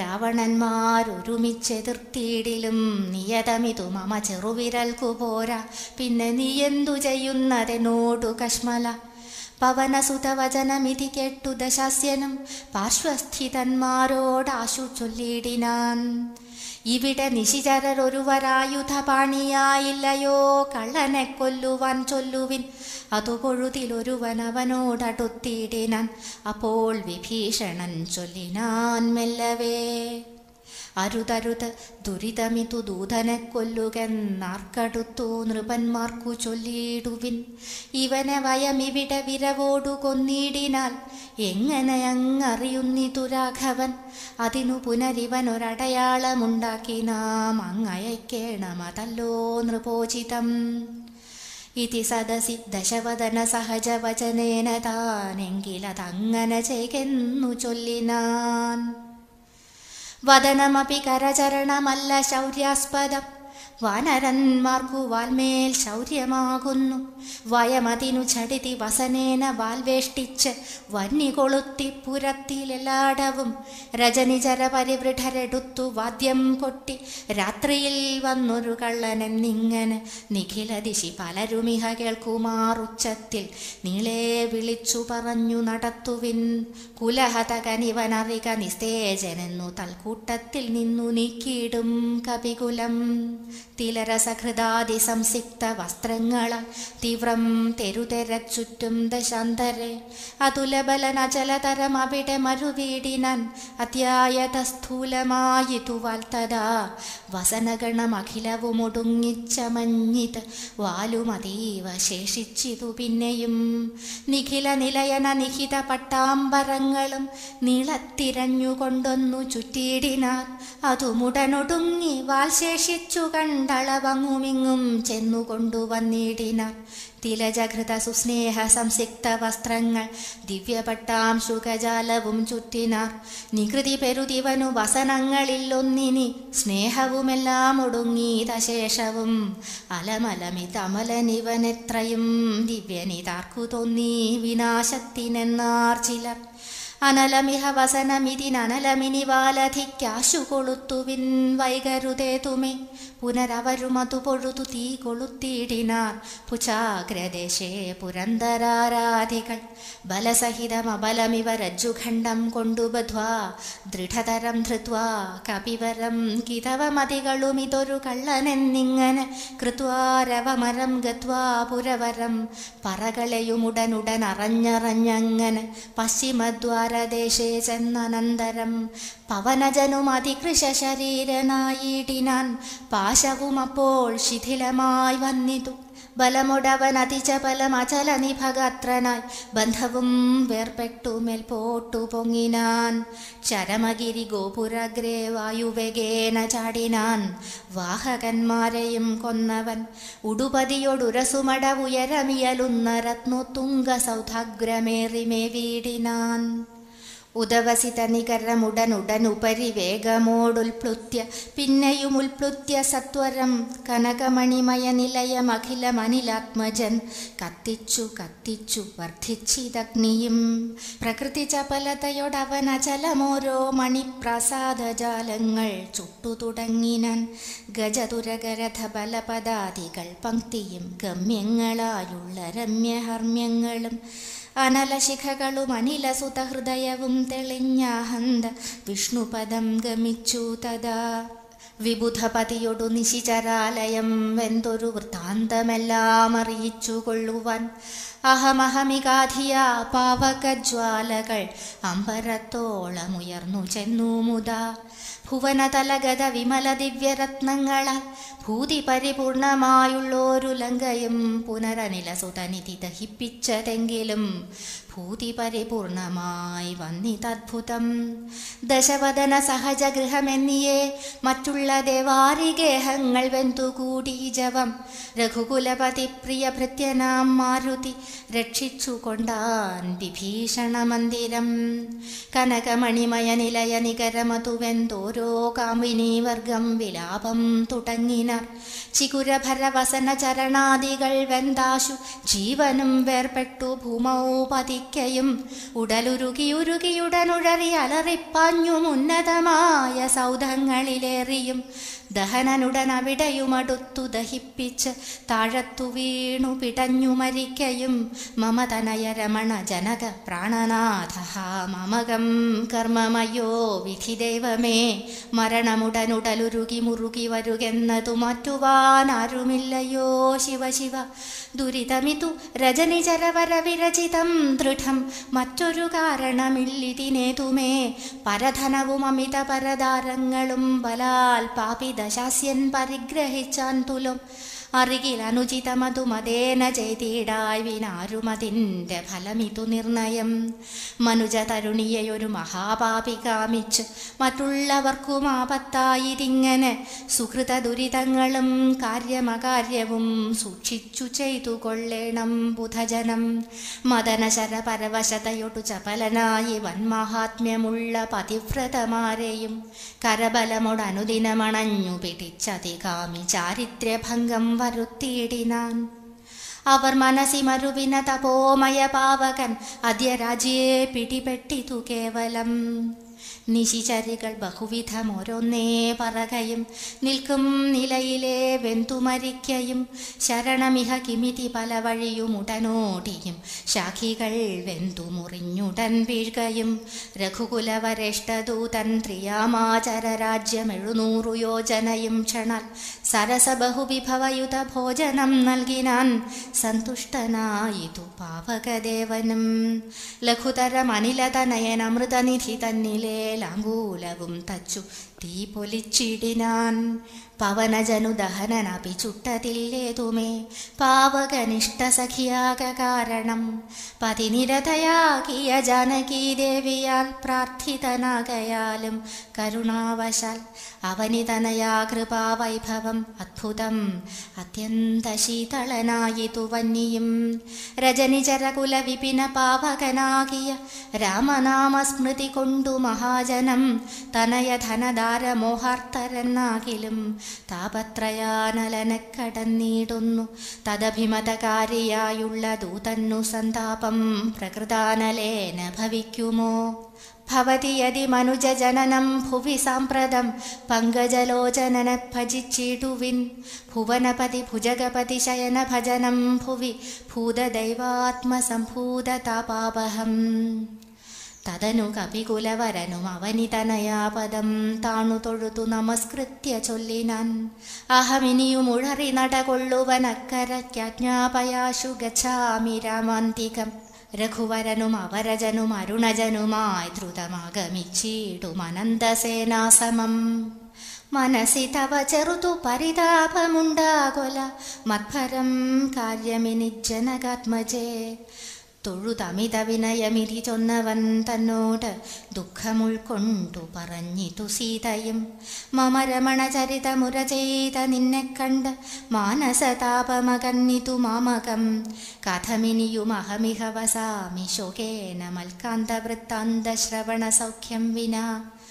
രാവണന്മാരൊരുമിച്ചെതിർത്തിയിടിലും നിയതമിതു മമ ചെറുവിരൽക്കു പോരാ പിന്നെ നീ എന്തു ചെയ്യുന്നതെന്നോടു കശ്മല പവനസുതവചനമിതി കേട്ടു ദശാസ്യനും പാർശ്വസ്ഥിതന്മാരോടാശു ചൊല്ലിടിനാൻ ഇവിടെ നിശിചരരൊരുവരായുധപാണിയായില്ലയോ കള്ളനെ കൊല്ലുവാൻ ചൊല്ലുവിൻ അതു പൊഴുതിലൊരുവൻ അവനോടടുത്തിടിനാൻ അപ്പോൾ വിഭീഷണൻ ചൊല്ലിനാൻ മെല്ലവേ അരുതരുത് ദുരിതമിതു ദൂതനെ കൊല്ലുകെന്നാർക്കടുത്തു നൃപന്മാർക്കു ചൊല്ലിയിടുവിൻ ഇവനെ വയമിവിടെ വിരവോടു കൊന്നിടിനാൽ എങ്ങനെ അങ്ങറിയുന്നിതു രാഘവൻ അതിനു പുനരിവനൊരടയാളമുണ്ടാക്കി നാം അങ്ങയക്കേണമതല്ലോ നൃപോചിതം ഇതി സദസി ദശവദന സഹജവചനേന താനെങ്കിലതങ്ങനെ ചെയ്കെന്നു ചൊല്ലിനാൻ വദനമപി കരചരണമല്ല ശൗര്യാസ്പദം വാനരന്മാർക്കു വാൽമേൽ ശൗര്യമാകുന്നു വയമതിനു ചടിതി വസനേന വാൽവേഷ്ടിച്ച് വന്നി കൊളുത്തി പുരത്തിലെല്ലാടവും രജനിചര പരിവൃഢരെടുത്തു വാദ്യം കൊട്ടി രാത്രിയിൽ വന്നൊരു കള്ളനെന്നിങ്ങനെ നിഖില ദിശി പലരുമിഹ കേൾക്കുമാറുച്ചത്തിൽ നീളെ വിളിച്ചു പറഞ്ഞു നടത്തുവിൻ കുലഹതകനിവനറിക നിസ്തേജനെന്നു തൽക്കൂട്ടത്തിൽ നിന്നു നീക്കിയിടും കപികുലം തിലരസഹൃദാതി സംസിക്ത വസ്ത്രങ്ങളാൽ തീവ്രം തെരുതെരച്ചുറ്റും ദശാന്തരെ അതുലബലനചലതരം അവിടെ മരുവീടിനാൻ അത്യായത സ്ഥൂലമായിതു വാൽത്തതാ വസനഗണമഖിലവും ഒടുങ്ങിച്ചമഞ്ഞിത് വാലുമതീവ ശേഷിച്ചിതു പിന്നെയും നിഖില നിലയന നിഹിത പട്ടാമ്പരങ്ങളും നീളത്തിരഞ്ഞുകൊണ്ടൊന്നു ചുറ്റിയിടിനാർ അതുമുടനൊടുങ്ങി വാൽ ശേഷിച്ചു കണ്ടളവങ്ങുമിങ്ങും ചെന്നു കൊണ്ടുവന്നിടിനാർ തിലജഘൃത സുസ്നേഹ സംസിക്ത വസ്ത്രങ്ങൾ ദിവ്യപട്ടാം ശുഖജാലവും ചുറ്റിനാർ നികൃതി പെരുതിവനു വസനങ്ങളില്ലൊന്നിനി സ്നേഹവുമെല്ലാം ഒടുങ്ങീതശേഷവും അലമലമിതമലനിവനെത്രയും ദിവ്യനിതാർക്കു തോന്നി വിനാശത്തിനെന്നാർ ചിലർ അനലമിഹ വസനമിതിനനലമിനി വാലധിക്കാശു കൊളുത്തുവിൻ വൈകരുതേ തുമേ പുനരവരുമതു പൊഴുതു തീ കൊളുത്തിയിടിനാർ പുചാഗ്രദേശേ പുരന്തരാരാധികൾ ബലസഹിതമബലമിവ രജ്ജുഖണ്ഡം കൊണ്ടുബധ്വാ ദൃഢതരം ധൃത്വാ കപിവരം കിതവമതികളുമിതൊരു കള്ളനെന്നിങ്ങനെ കൃത്വാരവമരം ഗത്വാ പുരവരം പറകളെയുമുടനുടൻ അറിഞ്ഞറിഞ്ഞങ്ങനെ പശ്ചിമദ്വാരദേശേ ചെന്നനന്തരം പവനജനുമതികൃശ ശരീരനായിടിനാൻ പാശവും അപ്പോൾ ശിഥിലമായി വന്നിതു ബലമുടവൻ അതിചപലം അചല നിഭഗാത്രനായി ബന്ധവും വേർപെട്ടു മേൽപോട്ടു പൊങ്ങിനാൻ ചരമഗിരി ഗോപുരഗ്രേ വായുവേഗേന ചാടിനാൻ വാഹകന്മാരെയും കൊന്നവൻ ഉടുപതിയൊടുരസുമട ഉയരമിയലുന്ന രത്നോത്തുംഗ സൗധാഗ്രമേറിമേ വീടിനാൻ ഉദവസിത നികരമുടനുടനുപരി വേഗമോടുൽപ്ലുത്യ പിന്നെയും ഉൽപ്ലുത്യ സത്വരം കനകമണിമയ നിലയമഖിലമനിലാത്മജൻ കത്തിച്ചു കത്തിച്ചു വർദ്ധിച്ചിതഗ്നിയും പ്രകൃതി ചപലതയോടവൻ അചലമോരോ മണിപ്രസാദജാലങ്ങൾ ചുട്ടു തുടങ്ങിനാൻ ഗജതുരകരഥ ബലപദാദികൾ പങ്ക്തിയും ഗമ്യങ്ങളായുള്ള രമ്യഹർമ്മ്യങ്ങളും അനലശിഖകളും അനിലസുതഹൃദയവും തെളിഞ്ഞ ഹന്ത വിഷ്ണുപദം ഗമിച്ചു തഥാ വിബുധപതിയൊടു നിശിചരാലയം വെന്തൊരു വൃത്താന്തമെല്ലാം അറിയിച്ചു കൊള്ളുവാൻ അഹമഹമികാധിയ പാവകജ്വാലകൾ അമ്പരത്തോളമുയർന്നു ചെന്നു മുതാ ഭുവനതലഗത വിമല ദിവ്യരത്നങ്ങളാൽ ഭൂതി പരിപൂർണമായുള്ളൊരു ലങ്കയും പുനരനിലസുതനിധി ദഹിപ്പിച്ചതെങ്കിലും ഭൂതി പരിപൂർണമായി വന്നിതദ്ഭുതം ദശവദന സഹജഗൃഹമെന്നിയേ മറ്റുള്ള ദേവാരിഗേഹങ്ങൾ വെന്തുകൂടി ജവം രഘുകുലപതി പ്രിയ ഭൃത്യനാം മാരുതി രക്ഷിച്ചു കൊണ്ടാൻ വിഭീഷണ മന്ദിരം കനകമണിമയ നിലയ നികരമതുവെന്തോരോ കാമിനി വർഗം വിലാപം തുടങ്ങിനാർ ചികുരഭരവസന ചരണാദികൾ വെന്താശു ജീവനും വേർപെട്ടു ഭൂമൗ പതിക്കയും ഉടലുരുകിയുരുകിയുടനുഴറി അലറിപ്പാഞ്ഞു ഉന്നതമായ സൗധങ്ങളിലേറിയും ദഹനനുടനവിടെയുമടുത്തു ദഹിപ്പിച്ച് താഴത്തു വീണു പിടഞ്ഞു മരിക്കയും മമതനയ രമണ ജനക പ്രാണനാഥ മമകം കർമ്മമയോ വിധി ദൈവമേ മരണമുടനുടലുരുകി മുറുകി വരുകെന്നതു മാറ്റുവാനാരുമില്ലയോ ശിവ ശിവ ദുരിതമിതു രജനിചരവര വിരചിതം ദൃഢം മറ്റൊരു കാരണമില്ലിതിനേതുമേ പരധനവും അമിത പരദാരങ്ങളും ബലാൽ പാപിദശാസ്യൻ പരിഗ്രഹിച്ചാൻ തുലും അറികിൽ അനുചിതമതു മതേന ചെയ്തിടായി വിനാരുമതിൻ്റെ ഫലമിതു നിർണയം മനുജ തരുണിയെയൊരു മഹാപാപി കാമിച്ച് മറ്റുള്ളവർക്കും ആപത്തായിരിങ്ങനെ സുഹൃത ദുരിതങ്ങളും കാര്യമകാര്യവും സൂക്ഷിച്ചു ചെയ്തു കൊള്ളേണം ബുധജനം മദനശര പരവശതയൊടു ചപലനായി വൻമഹാത്മ്യമുള്ള പതിവ്രതമാരെയും കരബലമൊടനുദിനമണഞ്ഞു പിടിച്ചതികാമി ചാരിത്രഭംഗം വരുത്തിയിടിനാൻ അവർ മനസ്സി മരുവിന തപോമയ പാവകൻ അദ്യ രാജ്യേ പിടിപെട്ടിതു കേവലം നിശിചരികൾ ബഹുവിധം ഓരോന്നേ പറകയും നിൽക്കും നിലയിലെ വെന്തുമരിക്കയും ശരണമിഹ കിമിതി പല വഴിയും ഉടനോടിയും ശാഖികൾ വെന്തു മുറിഞ്ഞുടൻ വീഴ്കയും രഘുകുലവരേഷ്ടദൂതൻ ത്രിയാമാചര രാജ്യം എഴുന്നൂറു യോജനയും ക്ഷണാൽ സരസ ബഹുവിഭവയുത ഭോജനം നൽകിനാൻ സന്തുഷ്ടനായിതു പാവകദേവനും ലഘുതരം അനിലതനയനമൃതനിധി തന്നിലേ ലാങ്കൂലവും തച്ചു തീ പൊലിച്ചിടിനാൻ പവനജനു ദഹനനപി ചുട്ടതില്ലേതുമേ പാവകനിഷ്ഠ സഖിയാക കാരണം പതിനിരതയാകിയ ജാനകീ ദേവിയാൽ പ്രാർത്ഥിതനാകയാലും കരുണാവശാൽ അവനിതനയാ കൃപാവൈഭവം അദ്ഭുതം അത്യന്ത ശീതളനായിതു വന്നിയും രജനിചരകുല വിപിന പാവകനാകിയ രാമനാമസ്മൃതി കൊണ്ടു മഹാജനം തനയ ധനദാരമോഹാർത്തരെന്നാകിലും താപത്രയാനലനെ കടന്നിടുന്നു തദഭിമതകാരിയായുള്ള ദൂതന്നു സന്താപം പ്രകൃതാനലേന ഭവിക്കുമോ ഭവതി യതി മനുജജനനം ഭുവി സാമ്പ്രതം പങ്കജലോചനന ഭജിച്ചിടുവിൻ ഭുവനപതി ഭുജഗപതി ശയന ഭജനം ഭുവി ഭൂതദൈവാത്മസംഭൂതതാപാപഹം തതനു കപികുലവരനും അവനിതനയാപദം താണു തൊഴുതു നമസ്കൃത്യ ചൊല്ലിനാൻ അഹമിനിയും ഉഴറി നടകൊള്ളുവനക്കരയ്ക്കജ്ഞാപയാശു ഗച്ഛാമി രാമാന്തികം രഘുവരനും അവരജനും അരുണജനുമായി ദ്രുതമാഗമിച്ചിടും അനന്തസേനാസമം മനസി തവ ചെറുതു പരിതാപമുണ്ടാകൊല മത്ഭരം കാര്യമിനി ജനകാത്മജേ തൊഴുതമിത വിനയമിതി ചൊന്നവൻ തന്നോട് ദുഃഖമുൾക്കൊണ്ടു പറഞ്ഞിതു സീതയും മമ രമണചരിതമുര ചെയ്ത നിന്നെ കണ്ട് മാനസതാപമകന്നിതു മാമകം കഥമിനിയുമഹമിഹ വസാമി ശോകേന മൽക്കാന്തവൃത്താന്ത ശ്രവണ സൗഖ്യം വിനാ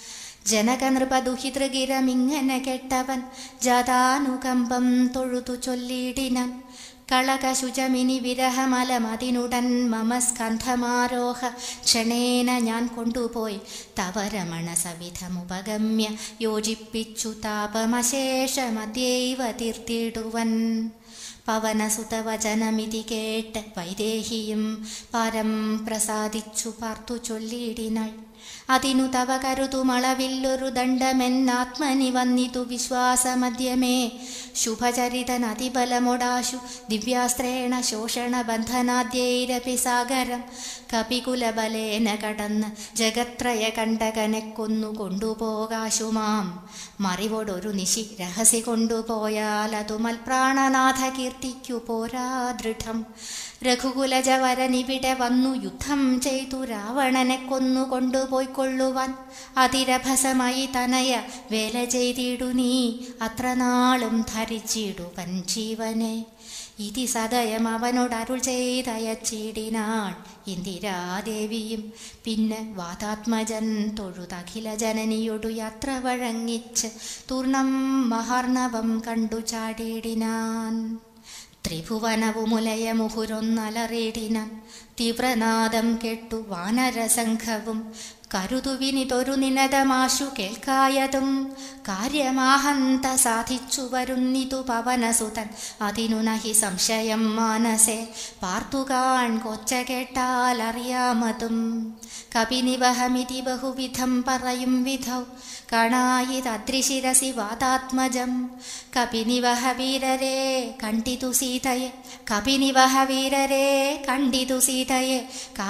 ജനകനൃപദുഹിതൃഗിരമിങ്ങനെ കെട്ടവൻ ജാതാനുകമ്പം തൊഴുതു ചൊല്ലിയിടിനാൻ കളകശുചമിനി വിരഹമലമതിനുടൻ മമ സ്കന്ധമാരോഹ ക്ഷണേന ഞാൻ കൊണ്ടുപോയി തവരമണ സവിധമുപഗമ്യ യോജിപ്പിച്ചു താപമശേഷമദ്യൈവ തീർത്തിടുവൻ പവനസുതവചനമിതി കേട്ട് വൈദേഹിയും പരം പ്രസാദിച്ചു പാർത്തു ചൊല്ലിയിടിനാൾ അതിനു തവ കരുതുമളവില്ലൊരു ദണ്ഡമെന്നാത്മനി വന്നിതു വിശ്വാസമദ്യമേ ശുഭചരിതനതിബലമൊടാശു ദിവ്യാസ്ത്രേണ ശോഷണ ബന്ധനാദ്യൈരപി സാഗരം കപികുലബലേന കടന്ന് ജഗത്രയ കണ്ടകനെ കൊന്നു കൊണ്ടുപോകാശു മാം മറിവോടൊരു നിശി രഹസി കൊണ്ടുപോയാൽ അതു മൽപ്രാണനാഥ കീർത്തിക്കു പോരാ ദൃഢം രഘുകുലജവരനിവിടെ വന്നു യുദ്ധം ചെയ്തു രാവണനെ കൊന്നു കൊണ്ടുപോയിക്കൊള്ളുവാൻ അതിരഭസമായി തനയ വേല ചെയ്തിടു നീ അത്ര നാളും ധരിച്ചിടുവൻ ജീവനെ ഇതി സദയം അവനോട് അരുൾ ചെയ്തയച്ചിടിനാൾ ഇന്ദിരാദേവിയും പിന്നെ വാതാത്മജൻ തൊഴുതഖില ജനനിയൊടു യാത്ര വഴങ്ങിച്ച് തൂർണം മഹാർണവം കണ്ടു ചാടിയിടിനാൻ ത്രിഭുവനവുമുലയ മുഹുരൊന്നലറിയിടിനാൻ തീവ്രനാദം കെട്ടു വാനരസംഘവും കരുതുവിനിതൊരു നിനതമാശു കേൾക്കായതും കാര്യമാഹന്ത സാധിച്ചു വരുന്നിതു പവനസുതൻ അതിനു നഹി സംശയം മാനസേ പാർത്തുകാൺ കൊച്ച കേട്ടാൽ അറിയാമതും കപിനിവഹമിതി ബഹുവിധം പറയും വിധൗ കണായിതദ്രിശിരസി വാതാത്മജം കപിനിവഹ വീരരെ കണ്ടിതു സീതയെ കപിനിവഹ വീരരെ കണ്ടിതു സീതയെ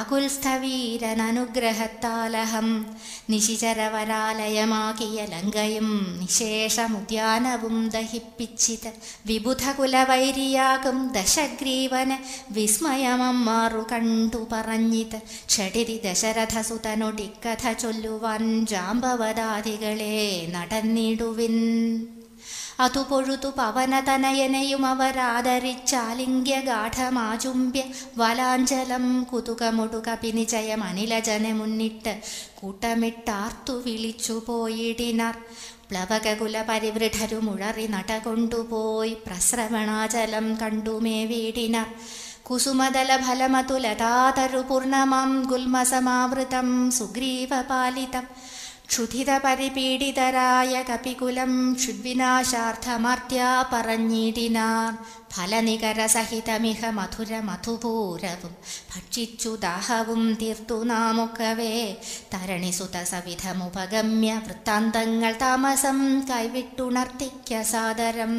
കാകുൽസ്ഥവീരനനുഗ്രഹത്താലഹം നിശിചരവരാലയമാകിയ ലങ്കയും നിശേഷമുദ്യാനവും ദഹിപ്പിച്ചിത് വിബുധകുലവൈരിയാകും ദശഗ്രീവന് വിസ്മയമമ്മാറു കണ്ടു പറഞ്ഞിത് ക്ഷടിതി ദശരഥസുതനൊടിക്കഥ ചൊല്ലുവാൻ ജാമ്പവതാദികളെ നടന്നിടുവിൻ അതു പൊഴുതു പവനതനയനെയും അവരാദരിച്ചാലിംഗ്യ ഗാഠമാചുംബ്യ വലാഞ്ചലം കുതുകമൊടു കപിനിചയം അനിലജനെ മുന്നിട്ട് കൂട്ടമിട്ടാർത്തു വിളിച്ചു പോയിടിനാർ പ്ലവകകുല പരിവൃഢരുമുഴറി നടകൊണ്ടുപോയി പ്രസ്രവണാചലം കണ്ടുമേ വീടിനാർ കുസുമദല ഫലമതുലതാതരു പൂർണ്ണമാം ഗുൽമസമാവൃതം സുഗ്രീവപാലിതം ക്ഷുധിതപരിപീഡിതരായ കപികുലം ക്ഷുദ്വിനാശാർത്ഥമർത്യാ പറഞ്ഞിടിനാർ ഫലനികരസഹിതമിഹ മധുര മധുപൂരവും ഭക്ഷിച്ചു ദാഹവും തീർത്തു നാമൊക്കവേ തരണിസുത സവിധമുപഗമ്യ വൃത്താന്തങ്ങൾ താമസം കൈവിട്ടുണർത്തിക്ക സാദരം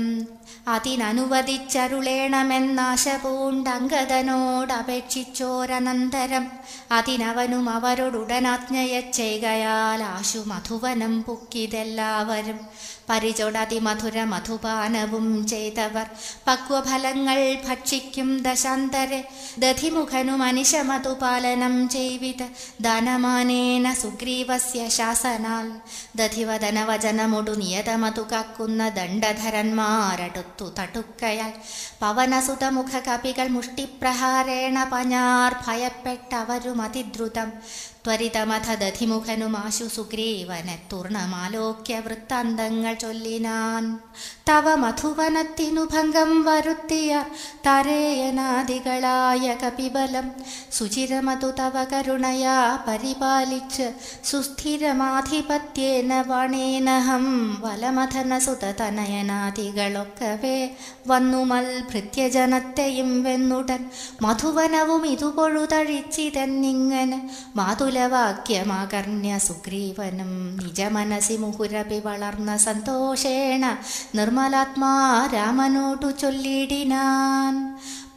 അതിനനുവദിച്ചരുളേണമെന്നാശപൂണ്ടങ്കദനോടപേക്ഷിച്ചോരനന്തരം അതിനവനും അവരോടുടനാജ്ഞയ ചെയ്കയാൽ ആശു മധുവനം പുക്കിതെല്ലാവരും പരിചൊടതി മധുര മധുപാനവും ചെയ്തവർ പക്വഫലങ്ങൾ ഭക്ഷിക്കും ദശാന്തരെ ദധിമുഖനു മനുഷ്യമധുപാലനം ചെയ്വിത് ദാനമാനേന സുഗ്രീവസ്യ ശാസനാൽ ദധിവദനവചനമൊടു നിയതമതു കാക്കുന്ന ദണ്ഡധരന്മാരടുത്തു തടുക്കയാൽ പവനസുതമുഖ കപികൾ മുഷ്ടിപ്രഹാരേണ പഞ്ഞാർ ഭയപ്പെട്ടവരും അതിദ്രുതം ത്വരിതമഥ ദധിമുഖനുമാശു സുഗ്രീവനെ തുർണമാലോക്യ വൃത്താന്തങ്ങൾ ചൊല്ലിനാൻ തവ മധുവനത്തിനു ഭംഗം വരുത്തിയ തരേയനാദികളായ കപിബലം സുചിരമതു തവ കരുണയാ പരിപാലിച്ച് സുസ്ഥിരമാധിപത്യേന വണേനഹം വലമഥന സുതതനയനാദികളൊക്കവേ വന്നുമൽ ഭൃത്യജനത്തെയും വെന്നുടൻ മധുവനവും ഇതുപൊഴുതഴിച്ചിതെന്നിങ്ങനെ മാതുലവാക്യമാകർണ്യ സുഗ്രീവനും നിജമനസി മുഹുരപി വളർന്ന സന്തോഷേണ നിർമ്മലാത്മാ രാമനോടു ചൊല്ലിടിനാൻ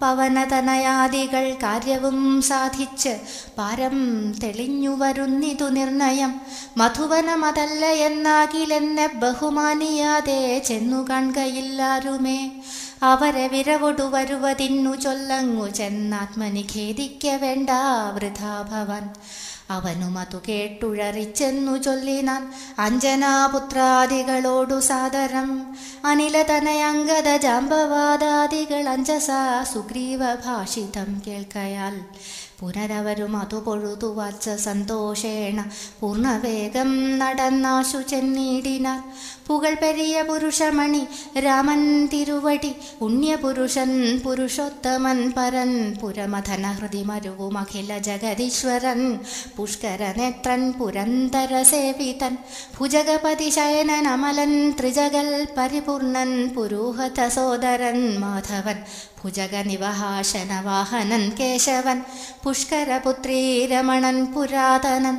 പവനതനയാദികൾ കാര്യവും സാധിച്ച് പാരം തെളിഞ്ഞു വരുന്നിതു നിർണയം മധുവനമതല്ല എന്നാകിലെന്നെ ബഹുമാനിയാതെ ചെന്നു കാൺകയില്ലാരുമേ അവരെ വിരവൊടു വരുവതിന്നു ചൊല്ലങ്ങു ചെന്നാത്മനി ഖേദിക്ക വേണ്ട വൃഥാ ഭവൻ അവനും അതു കേട്ടുഴറിച്ചെന്നു ചൊല്ലിനാൻ അഞ്ജനാപുത്രാദികളോടു സാദരം അനിലതനയംഗത ജാമ്പവാദാദികൾ അഞ്ജസ സുഗ്രീവ ഭാഷിതം കേൾക്കയാൽ പുനരവരും അതു പൊഴുതു വച്ച സന്തോഷേണ പൂർണ്ണവേഗം നടന്നാശു ചെന്നിടിനാർ പുകൾ പെരിയ പുരുഷമണി രാമൻ തിരുവടി പുണ്യപുരുഷൻ പുരുഷോത്തമൻ പരൻ പുരമഥന ഹൃദി മരുവും അഖില ജഗദീശ്വരൻ പുഷ്കരനേത്രൻ പുരന്തര സേവിതൻ ഭുജഗപതി ശയനൻ അമലൻ ത്രിജഗൽ പരിപൂർണൻ പുരോഹത സോദരൻ മാധവൻ ഭുജഗ നിവഹാശന വാഹനൻ കേശവൻ പുഷ്കരപുത്രീ രമണൻ പുരാതനൻ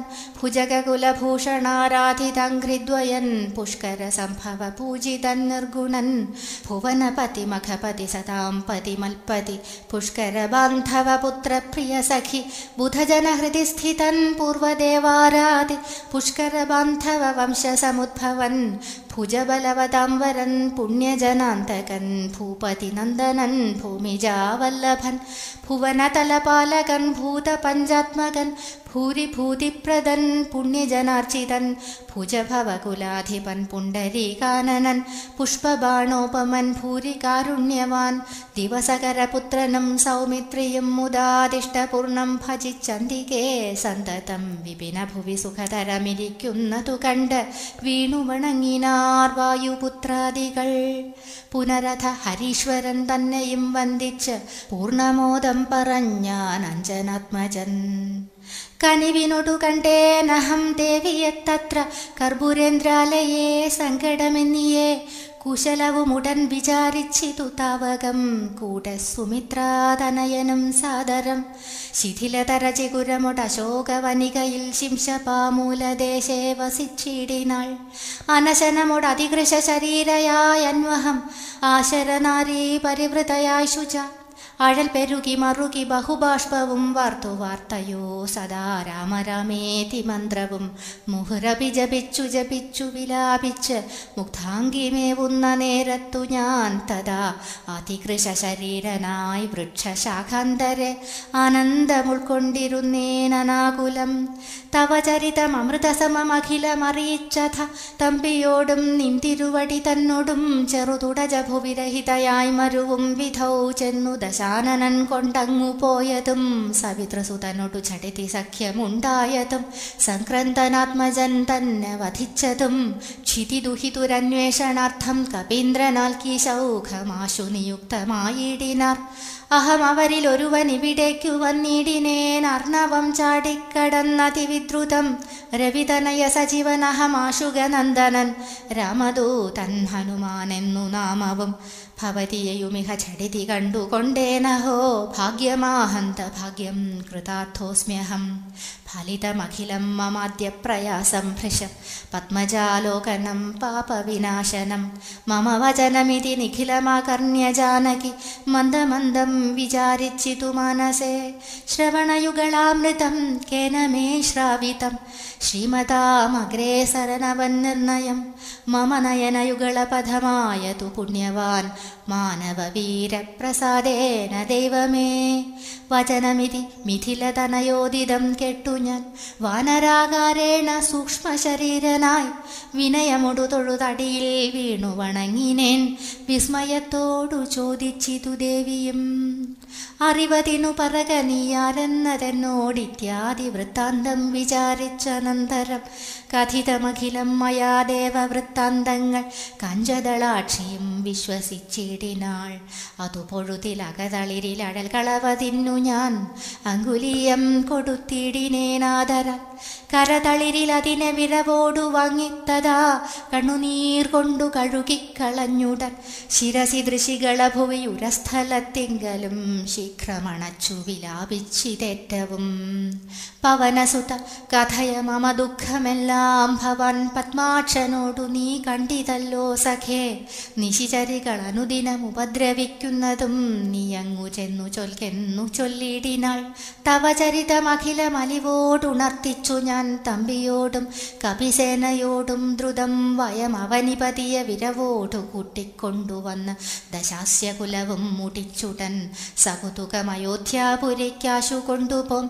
ഭുജഗകുലഭൂഷണാരാധിതഘ്രിദ്വയൻ പുഷ്കര സംഭവ പൂജിതൻ നിർഗുണൻ ഭുവനപതി മഖപതി സതാം പതി മൽപതി പുഷ്കര ബാന്ധവ പുത്ര പ്രിയ സഖി ബുധജന ഹൃദി സ്ഥിതൻ പൂർവദേവാരാധി പുഷ്കര ബാന്ധവ വംശസമുദ്ഭവൻ ഭുജബലവതാംബരൻ പുണ്യജനാന്തകൻ ഭൂപതി നന്ദനൻ ഭൂമിജാവല്ലഭൻ ഭുവനതലപാലകൻ ഭൂതപഞ്ചാത്മകൻ ഭൂരിഭൂതിപ്രദൻ പുണ്യജനാർച്ചിതൻ ഭുജഭവകുലാധിപൻ പുണ്ടരീകാനനൻ പുഷ്പബാണോപമൻ ഭൂരികാരുണ്യവാൻ ദിവസകരപുത്രനും സൗമിത്രിയും മുദാദിഷ്ടപൂർണം ഭജിച്ചന്തികേ സന്തതം വിപിന ഭുവി സുഖതരമിരിക്കുന്നതു കണ്ട് വീണുവണങ്ങിനാർ വായുപുത്രാദികൾ പുനരഥ ഹരീശ്വരൻ തന്നെയും വന്ദിച്ച് പൂർണ്ണമോദം പറഞ്ഞാൻ അഞ്ജനാത്മജൻ കനിവിനോടു കണ്ടേനഹം ദേവിയെത്തത്ര കർപ്പൂരേന്ദ്രാലയേ സങ്കടമെന്നിയേ കുശലവുമുടൻ വിചാരിച്ചിതു താവകം കൂടെ സുമിത്രാതനയനും സാദരം ശിഥിലതരചികുരമൊടശോകവനികയിൽ ശിംശപാമൂലദേശേ വസിച്ചിടിനാൾ അനശനമൊടതികൃശ ശരീരയായന്വഹം ആശരനാരീ പരിവൃതയായി ശുച അഴൽ പെരുകി മറുകി ബഹുബാഷ്പവും വാർത്തു വാർത്തയോ സദാ രാമരാമേതി മന്ത്രവും മുഹുരപി ജപിച്ചു ജപിച്ചു വിലാപിച്ച് മുഗ്ധാംഗിമേവുന്ന നേരത്തു ഞാൻ തഥാ അതികൃശ ശരീരനായി വൃക്ഷശാഖാന്തരെ ആനന്ദമുൾക്കൊണ്ടിരുന്നേനനാകുലം തവ ചരിതം അമൃതസമമഖിലമറിയിച്ചഥ തമ്പിയോടും നിന്തിരുവടി തന്നോടും ചെറുതുടജ ഭുവിരഹിതയായി മരുവും വിധൗ ചെന്നു ദശാനനൻ കൊണ്ടങ്ങു പോയതും സവിതൃസുതനോടു ചടിതി സഖ്യമുണ്ടായതും സംക്രന്തനാത്മജൻ തന്നെ വധിച്ചതും ക്ഷിതിദുഹിതുരന്വേഷണാർത്ഥം കപീന്ദ്രനാൽ കീശൗഖമാശു നിയുക്തമായിടിനാർ അഹം അവരിൽ ഒരുവൻ ഇവിടേക്കു വന്നിടിനേൻ അർണവം ചാടിക്കടന്നതിവിദ്രുതം രവിതനയ സജീവനഹമാശുഗനന്ദനൻ രാമദൂതൻ ഹനുമാനെന്നു നാമവും ഭവതിയെയുമിഹ ചടിതി കണ്ടുകൊണ്ടേനഹോ ഭാഗ്യമാഹന്ത ഭാഗ്യം കൃതാർത്ഥോസ്മ്യഹം ഫലിതമഖിലം മമാദ്യ പ്രയാസം ഭൃശ പത്മജാലോകനം പാപവിനാശനം മമ വചനമിതി നിഖിലമാകർണ്യ ജാനകി മന്ദമന്ദം വിചാരിച്ചിതു മനസേ ശ്രവണയുഗളാമൃതം കേന മേ ശ്രാവിതം ശ്രീമതാമഗ്രേ സരനവന്നിർണയം മമ നയനയുഗളപഥമായതു പുണ്യവാൻ മാനവവീരപ്രസാദേന ദൈവമേ വചനമിതി മിഥിലതനയോദിതം കെട്ടു ഞാൻ വാനരാകാരേണ സൂക്ഷ്മശരീരനായി വിനയമൊടു തൊഴുതടിയിൽ വീണു വണങ്ങിനേൻ വിസ്മയത്തോടു ചോദിച്ചിതു ദേവിയും അറിവതിനു പറക നീയാരെന്നതെന്നോടിത്യാദി വൃത്താന്തം വിചാരിച്ചനന്തരം കഥിതമഖിലം മയാ ദേവവൃത്താന്തങ്ങൾ കഞ്ചദളാക്ഷിയും വിശ്വസിച്ചിടിനാൾ അതു പൊഴുതിലകതളിരിലഴൽ കളവതിന്നു ഞാൻ അങ്കുലീയം കൊടുത്തിടിനേനാദര കരതളിരിലതിനെ വിരവോടു വാങ്ങിത്തതാ കണ്ണുനീർ കൊണ്ടു കഴുകിക്കളഞ്ഞുടൻ ശിരസി ദൃശികള ഭുവിയുരസ്ഥലത്തിങ്കലും ശീഘ്രമണച്ചു വിലാപിച്ചിതേറ്റവും പവനസുത കഥയ മമ ദുഃഖമെല്ലാം രാമനാം ഭവൻ പത്മാക്ഷനോടു നീ കണ്ടിതല്ലോ സഖേ നിശിചരികൾ അനുദിനം ഉപദ്രവിക്കുന്നതും നീയങ്ങു ചെന്നു ചൊൽക്കെന്നു ചൊല്ലിടിനാൾ തവ ചരിതമഖില മലിവോടുണർത്തിച്ചു ഞാൻ തമ്പിയോടും കപിസേനയോടും ദ്രുതം വയം അവനിപതിയ വിരവോടു കൂട്ടിക്കൊണ്ടുവന്ന് ദശാസ്യകുലവും മുടിച്ചുടൻ സകുതുകമയോധ്യാപുരിക്കാശു കൊണ്ടുപോം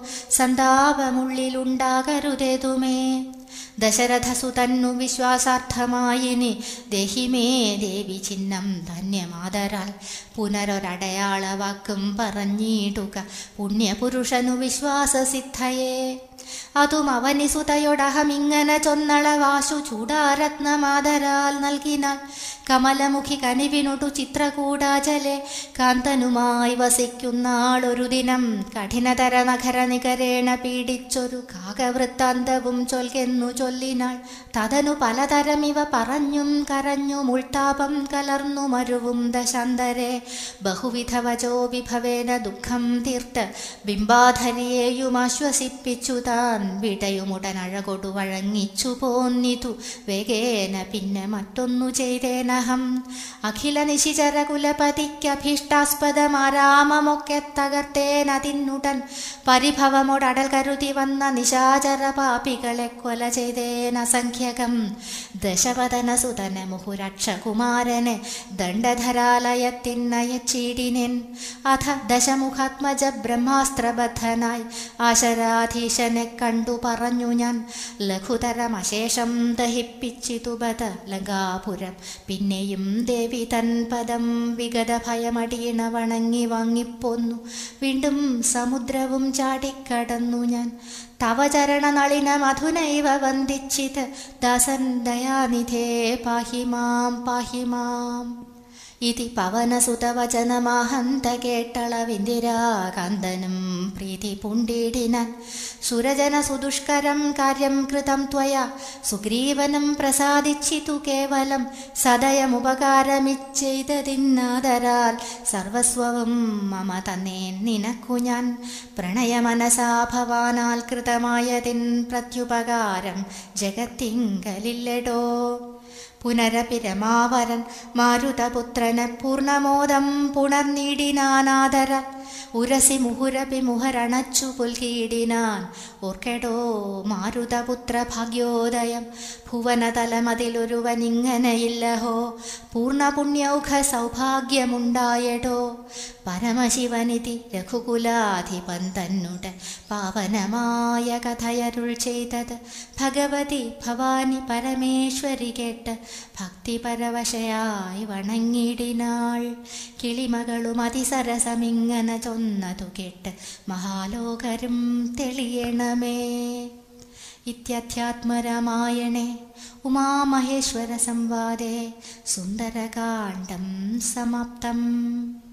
സന്താപമുള്ളിലുണ്ടാകരുതേതുമേ ദശരഥസുതന്നു വിശ്വാസാർത്ഥമായിനി ദേഹിമേ ദേവി ചിഹ്നം ധന്യമാതരാൽ പുനരൊരടയാളവാക്കും പറഞ്ഞിടുക പുണ്യപുരുഷനു വിശ്വാസസിദ്ധയേ അതും അവനിസുതയൊടഹമിങ്ങനെ ചൊന്നളവാശു ചൂടാരത്നമാതരാൽ നൽകിനാൾ കമലമുഖി കനിവിനൊടു ചിത്രകൂടാചലെ കാന്തനുമായി വസിക്കുന്നാളൊരു ദിനം കഠിനതര നഗര നികരേണ പീഡിച്ചൊരു കാകവൃത്താന്തവും ചൊൽകെന്നു ചൊല്ലിനാൾ തതനു പലതരമിവ പറഞ്ഞും കരഞ്ഞും ഉൾത്താപം കലർന്നു മരുവും ദശാന്തരെ ബഹുവിധ വചോ വിഭവേന ദുഃഖം തീർത്ത് ബിംബാധരിയെയും ആശ്വസിപ്പിച്ചു താൻ വിടയുമുടനഴകൊടു വഴങ്ങിച്ചു പോന്നിതു വേഗേന പിന്നെ മറ്റൊന്നു ചെയ്തേനഹം അഖില നിശിചര കുലപതിക്കഭീഷ്ടാസ്പദമാരാമമൊക്കെ തകർത്തേനതിന്നുടൻ പരിഭവമോടടൽ കരുതി വന്ന നിശാചര പാപികളെ കൊല ചെയ്തേനസംഖ്യകം ദശവദന സുതന മുഹുരക്ഷകുമാരനെ ദണ്ഡധരാലയത്തിനയച്ചീടിനെൻ അഥ ദശമുഖാത്മജ ബ്രഹ്മാസ്ത്രബദ്ധനായി ആശരാധീശനെ കണ്ടു പറഞ്ഞു ഞാൻ ലഘുതരമശേഷം ദഹിപ്പിച്ചിതുപത ലങ്കാപുരം പിന്നെയും ദേവി തൻ പദം വിഗത ഭയമടിയണ വണങ്ങി വാങ്ങിപ്പോന്നു വീണ്ടും സമുദ്രവും ചാടിക്കടന്നു ഞാൻ തവ ചരണനളിന മധുനൈവ വന്ദിച്ചിത് ദാസൻ ദയാനിധേ പാഹി മാം പാഹി മാം ഇതി പവനസുതവചനമാഹന്ത കേട്ടളവിന്ദിരാകാന്തനും പ്രീതി പുണ്ടിടിനാൻ സുരജന സുദുഷ്കരം കാര്യം കൃതം ത്വയാ സുഗ്രീവനം പ്രസാദിച്ചിതു കേവലം സദയമുപകാരമിച്ചെയ്തതിന്നാദരാൽ സർവസ്വവും മമ തന്നേൻ നിനക്കു ഞാൻ പ്രണയമനസാ ഭവാനാൽ കൃതമായതിൻ പ്രത്യുപകാരം ജഗത്തിങ്കലില്ലടോ പുനരപി രമാവരൻ മാരുതപുത്രന് പൂർണമോദം പുണർനീടിനാനാദര ഉരസി മുഹുരപി മുഹരണച്ചു പുൽകിയിടിനാൻ ഓർക്കെടോ മാരുതപുത്ര ഭാഗ്യോദയം ഭുവനതലമതിലൊരുവനിങ്ങനെയില്ലഹോ പൂർണ്ണപുണ്യൗഘ സൗഭാഗ്യമുണ്ടായടോ പരമശിവനിധി രഘുകുലാധിപൻ തന്നുട പാവനമായ കഥയരുൾ ചെയ്തത് ഭഗവതി ഭവാനി പരമേശ്വരി കേട്ട് ഭക്തിപരവശയായി വണങ്ങിടിനാൾ കിളിമകളും അതിസരസമിങ്ങനെ ചൊന്നതു കേട്ട് മഹാലോകരും തെളിയണമേ ഇത്യധ്യാത്മരാമായണേ ഉമാമഹേശ്വര സംവാദേ സുന്ദരകാണ്ഡം സമാപ്തം